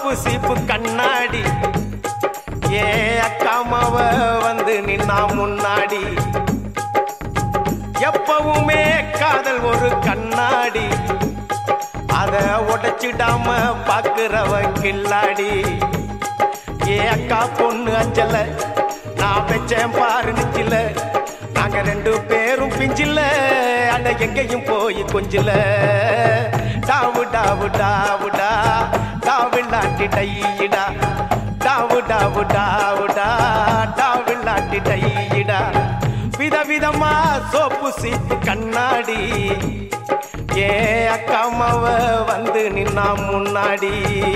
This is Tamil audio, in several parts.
சோப்பு சீப்பு கண்ணாடி ஏ அக்காமாவ வந்து நின்னா முன்னாடி எப்பவுமே காதல் ஒரு கண்ணாடி அத உடைச்சிடாம பாக்குறவ கில்லாடி ஏ அக்கா பொண்ணு அஞ்சல நான் வச்சேன் பாரு நிச்சில நாங்க ரெண்டு பேரும் பிஞ்சில அட எங்கேயும் போய் கொஞ்சில டாவு டாவு டாவுடா டாவில்லாட்டி டையிடா டாவு டாவு டாவுடா டாவில்லாட்டி டையிடா விதவிதமா சோப்பு சீப்பு கண்ணாடி ஏ அக்காமாவ வந்து நின்னா முன்னாடி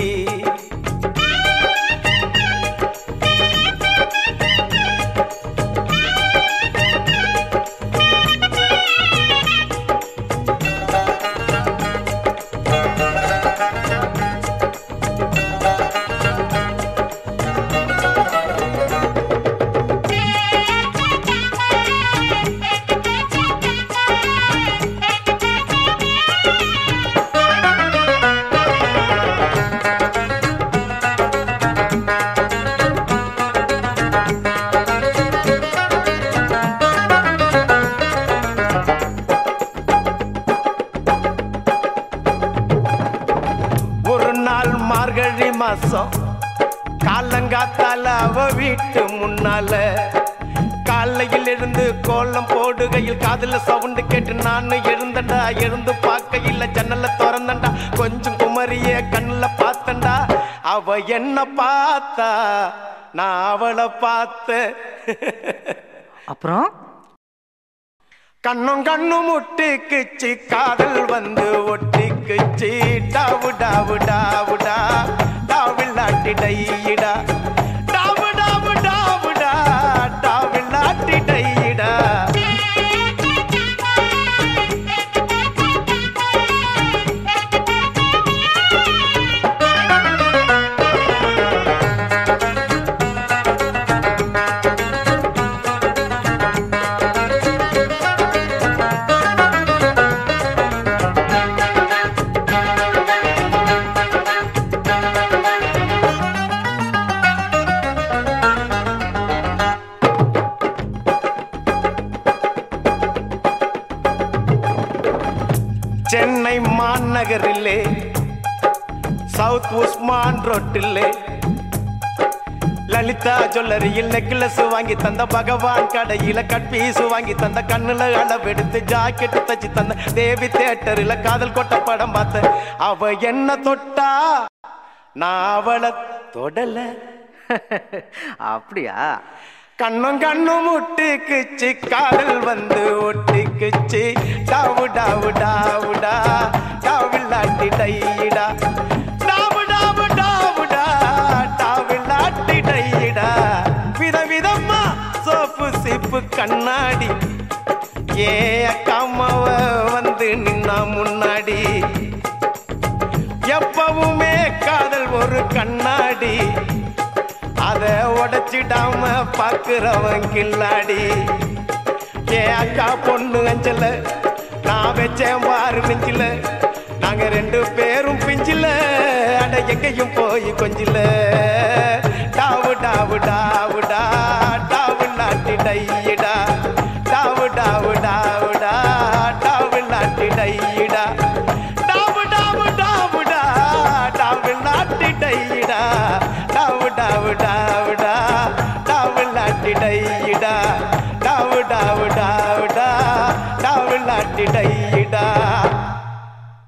ஒரு நாள் மார்கழி மாசம் காலங்காத்தால அவ வீட்டு முன்னால காலையில் இருந்து கோலம் போடுகையில் காதுல சவுண்டு கேட்டு நானு எழுந்தண்டா எழுந்து பார்க்கையில் ஜன்னல திறந்தண்டா கொஞ்சம் குமரிய கண்ணுல பார்த்தண்டா அவ என்ன பார்த்தா நான் அவளை பார்த்தேன் அப்புறம் கண்ணும் கண்ணும் முட்டிக்குச்சு காதல் வந்து ஒட்டிக்குச்சு டாவு டாவு டாவுடா டாவில்லாட்டி டையிடா டாவு டாவு டாவுடா டாவில்லாட்டி டையிடா சென்னை மாநகரிலே சவுத் உஸ்மான் ரோட்டிலே லலிதா ஜுவல்லரியில் நெக்லஸ் வாங்கி தந்த பகவான் கடையில கட் பீஸ் வாங்கி தந்த கண்ணுல அளவெடுத்து ஜாக்கெட் தச்சு தந்த தேவி தேட்டரில் காதல் கொட்ட படம் பார்த்த அவ என்ன தொட்டா நான் அவளை தொடல அப்படியா கண்ணும் கண்ணும் முட்டிக்குச்சு காதல் வந்து ஒட்டிக்குச்சு டாவு டாவு டாவுடா டாவில்லாட்டி டையிடா டாவு டாவு டாவுடா டாவில்லாட்டி டையிடா விதவிதமா சோப்பு சீப்பு கண்ணாடி ஏ அக்காமாவ வந்து நின்னா முன்னாடி எப்பவுமே காதல் ஒரு கண்ணாடி அத உடைச்சிடாம பாக்குறவன் கில்லாடி ஏ அக்கா பொண்ணு அஞ்சல நான் வச்சேன் பாரு நெஞ்சில நாங்க ரெண்டு பேரும் பிஞ்சில அட எங்கேயும் போய் கொஞ்சில டாவு டாவு டாவுடா டாவு நாட்டி டையிடா டாவு டாவு டாவுடா டாவு நாட்டி டையிடா டாவு டாவு டாவுடா டாவு நாட்டி டையிடா டாவு டாவு டாவுடா டாவு நாட்டி டையிடா டாவு டாவு டாவுடா டாவு நாட்டி டையிடா